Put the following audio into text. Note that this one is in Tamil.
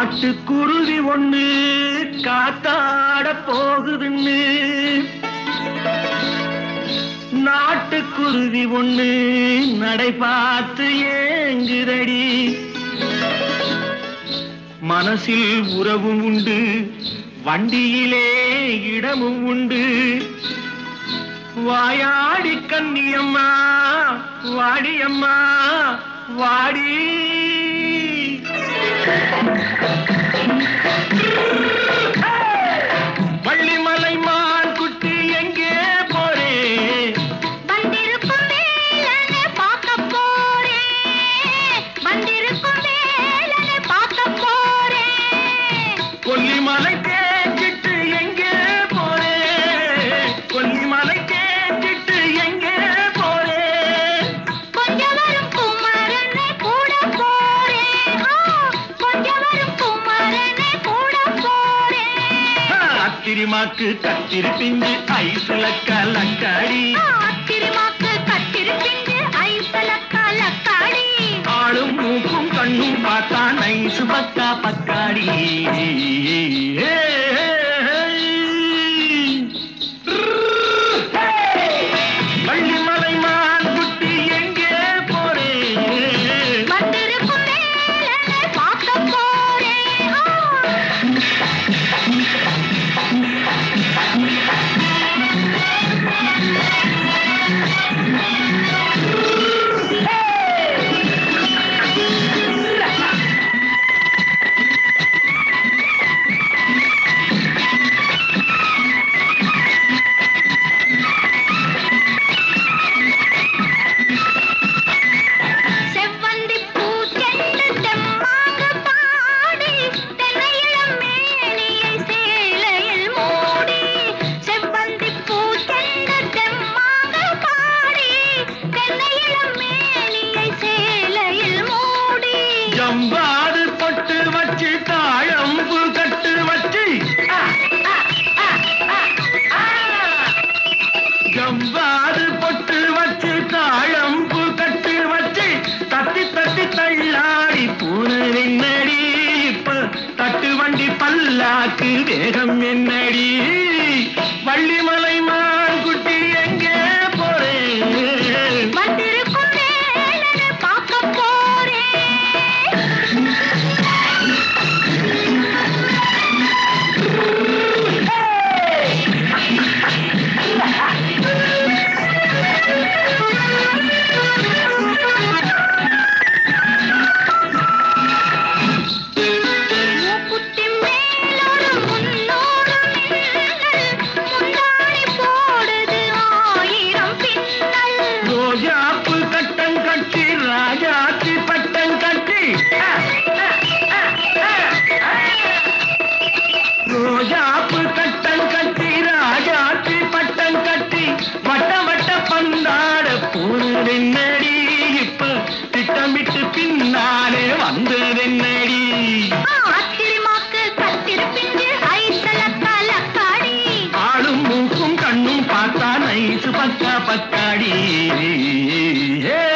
காட்டுக்குருவி ஒண்ணு காத்தாட போகுதுன்னு நாட்டுக்குருவி ஒண்ணு நடை பார்த்து ஏங்குதடி மனசில் உறவும் உண்டு வண்டியிலே இடமும் உண்டு வாயாடி கண்ணியம்மா வாடியம்மா வாடி வள்ளிமலை மான் குட்டி எங்கே போறே வந்திருக்கும் வேலனை பார்க்க போறேன் வந்திருக்கும் வேலனை பார்க்க போறேன் கொல்லிமலை தேச்சிட்டு எங்கே போறே கொல்லிமலை தேச்சிட்டு எங்கே போறே கொஞ்சம் வரும் குமாரனை கூட போறேன் ஆ, கொஞ்சம் வரும் குமாரனை கூட போறேன் அத்திரிமாக்கு கத்திரி பிஞ்சு ஐசுல கலக்காடி ஆ, அத்திருமாக்கு கத்திருப்பிண்டு ஐசல கலக்காடி ஆளும் மூக்கும் கண்ணும் பார்த்தா நைசு பக்கா பக்காடி வள்ளிமலை மான் குட்டி எங்கே போறே வந்திருக்கும் வேலனை பார்க்க போறேன் ஆ, செவ்வந்தி பூச்செண்டு தெம்மாங்கு பாடி தென்னையிளம் மேனியை சேலையில் மூடி செவ்வந்தி பூச்செண்டு தெம்மாங்கு பாடி தென்னையிளம் மேனியை சேலையில் மூடி ஜம்பாது பொட்டு வச்சு தாழம்பு கட்டு வச்சு ஜம்பாது பொட்டு வச்சு தாழம்பு கட்டு வச்சு தட்டி தட்டி தள்ளாடி பூனடி இப்ப தட்டு வண்டி பல்லாக்கு வேகம் என்னடி வள்ளிமலை மான் குட்டி எங்கே போறேன் வந்திருக்கும் வேலனை பார்க்க போறேன் மூக்குத்தி மேலொரு முன்னோடு மின்னல், முந்தானை போடுது ஆயிரம் பின்னல். ரோஜாப்பு கட்டம் கட்டி ராஜாத்தி பட்டம் கட்டி ரோஜாப்பு கட்டம் கட்டி ராஜாத்தி பட்டம் கட்டி வட்ட வட்ட பந்தாட போனதென்னடி இப்ப திட்டமிட்டு பின்னாலே வந்ததென்னடி ஆ, அத்திரிமாக்கு கத்திருப்பிஞ்சு ஐசல கலக்காடி. ஆளும் மூக்கும் கண்ணும் பார்த்தா நைசு பக்கா பக்காடி ஏ